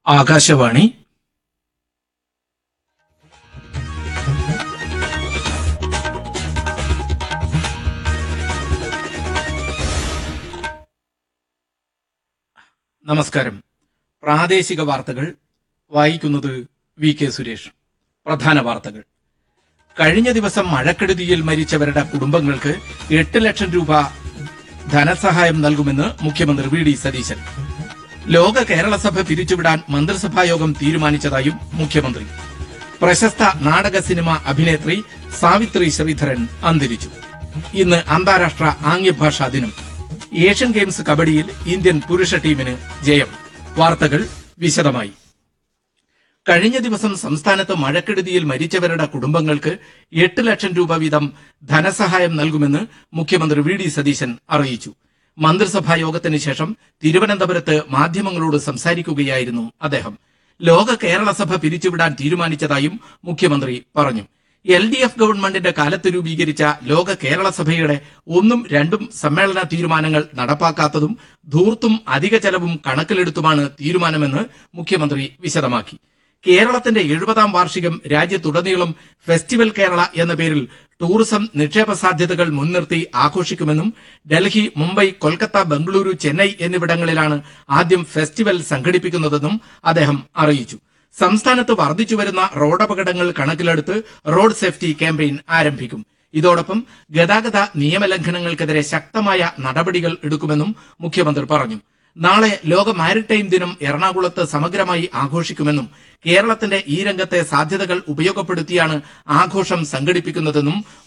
ആകാശവാണി നമസ്കാരം പ്രാദേശിക വാർത്തകൾ വായിക്കുന്നത് വി കെ സുരേഷ് പ്രധാന വാർത്തകൾ കഴിഞ്ഞ ദിവസം മഴക്കെടുതിയിൽ മരിച്ചവരുടെ കുടുംബങ്ങൾക്ക് എട്ട് ലക്ഷം രൂപ ധനസഹായം നൽകുമെന്ന് മുഖ്യമന്ത്രി വി ഡി സതീശൻ ലോക കേരള സഭ പിരിച്ചുവിടാൻ മന്ത്രിസഭായോഗം തീരുമാനിച്ചതായും മുഖ്യമന്ത്രി പ്രശസ്ത നാടക സിനിമ അഭിനേത്രി സാവിത്രി ശ്രീധരൻ അന്തരിച്ചു ഇന്ന് അന്താരാഷ്ട്ര ആംഗ്യഭാഷാ ദിനം ഏഷ്യൻ ഗെയിംസ് കബഡിയിൽ ഇന്ത്യൻ പുരുഷ ടീമിന് ജയം വാർത്തകൾ വിശദമായി കഴിഞ്ഞ ദിവസം സംസ്ഥാനത്ത് മഴക്കെടുതിയിൽ മരിച്ചവരുടെ കുടുംബങ്ങൾക്ക് എട്ട് ലക്ഷം രൂപ വീതം ധനസഹായം നൽകുമെന്ന് മുഖ്യമന്ത്രി വി ഡി സതീശൻ അറിയിച്ചു മന്ത്രിസഭാ യോഗത്തിന് ശേഷം തിരുവനന്തപുരത്ത് മാധ്യമങ്ങളോട് സംസാരിക്കുകയായിരുന്നു അദ്ദേഹം ലോക കേരള സഭ പിരിച്ചുവിടാൻ തീരുമാനിച്ചതായും മുഖ്യമന്ത്രി പറഞ്ഞു എൽ ഡി എഫ് ഗവൺമെന്റിന്റെ കാലത്ത് രൂപീകരിച്ച ലോക കേരള സഭയുടെ ഒന്നും രണ്ടും സമ്മേളന തീരുമാനങ്ങൾ നടപ്പാക്കാത്തതും ധൂർത്തും അധിക ചെലവും കണക്കിലെടുത്തുമാണ് തീരുമാനമെന്ന് മുഖ്യമന്ത്രി വിശദമാക്കി കേരളത്തിന്റെ എഴുപതാം വാർഷികം രാജ്യത്തുടനീളം ഫെസ്റ്റിവൽ കേരള എന്ന പേരിൽ ടൂറിസം നിക്ഷേപ സാധ്യതകൾ മുൻനിർത്തി ആഘോഷിക്കുമെന്നും ഡൽഹി മുംബൈ കൊൽക്കത്ത ബംഗളൂരു ചെന്നൈ എന്നിവിടങ്ങളിലാണ് ആദ്യം ഫെസ്റ്റിവൽ സംഘടിപ്പിക്കുന്നതെന്നും അദ്ദേഹം അറിയിച്ചു സംസ്ഥാനത്ത് വർദ്ധിച്ചുവരുന്ന റോഡപകടങ്ങൾ കണക്കിലെടുത്ത് റോഡ് സേഫ്റ്റി ക്യാമ്പയിൻ ആരംഭിക്കും ഇതോടൊപ്പം ഗതാഗത നിയമലംഘനങ്ങൾക്കെതിരെ ശക്തമായ നടപടികൾ എടുക്കുമെന്നും മുഖ്യമന്ത്രി പറഞ്ഞു നാളെ ലോക മാരിടൈം ദിനം എറണാകുളത്ത് സമഗ്രമായി ആഘോഷിക്കുമെന്നും കേരളത്തിന്റെ ഈ രംഗത്തെ സാധ്യതകൾ ഉപയോഗപ്പെടുത്തിയാണ് ആഘോഷം സംഘടിപ്പിക്കുന്നതെന്നും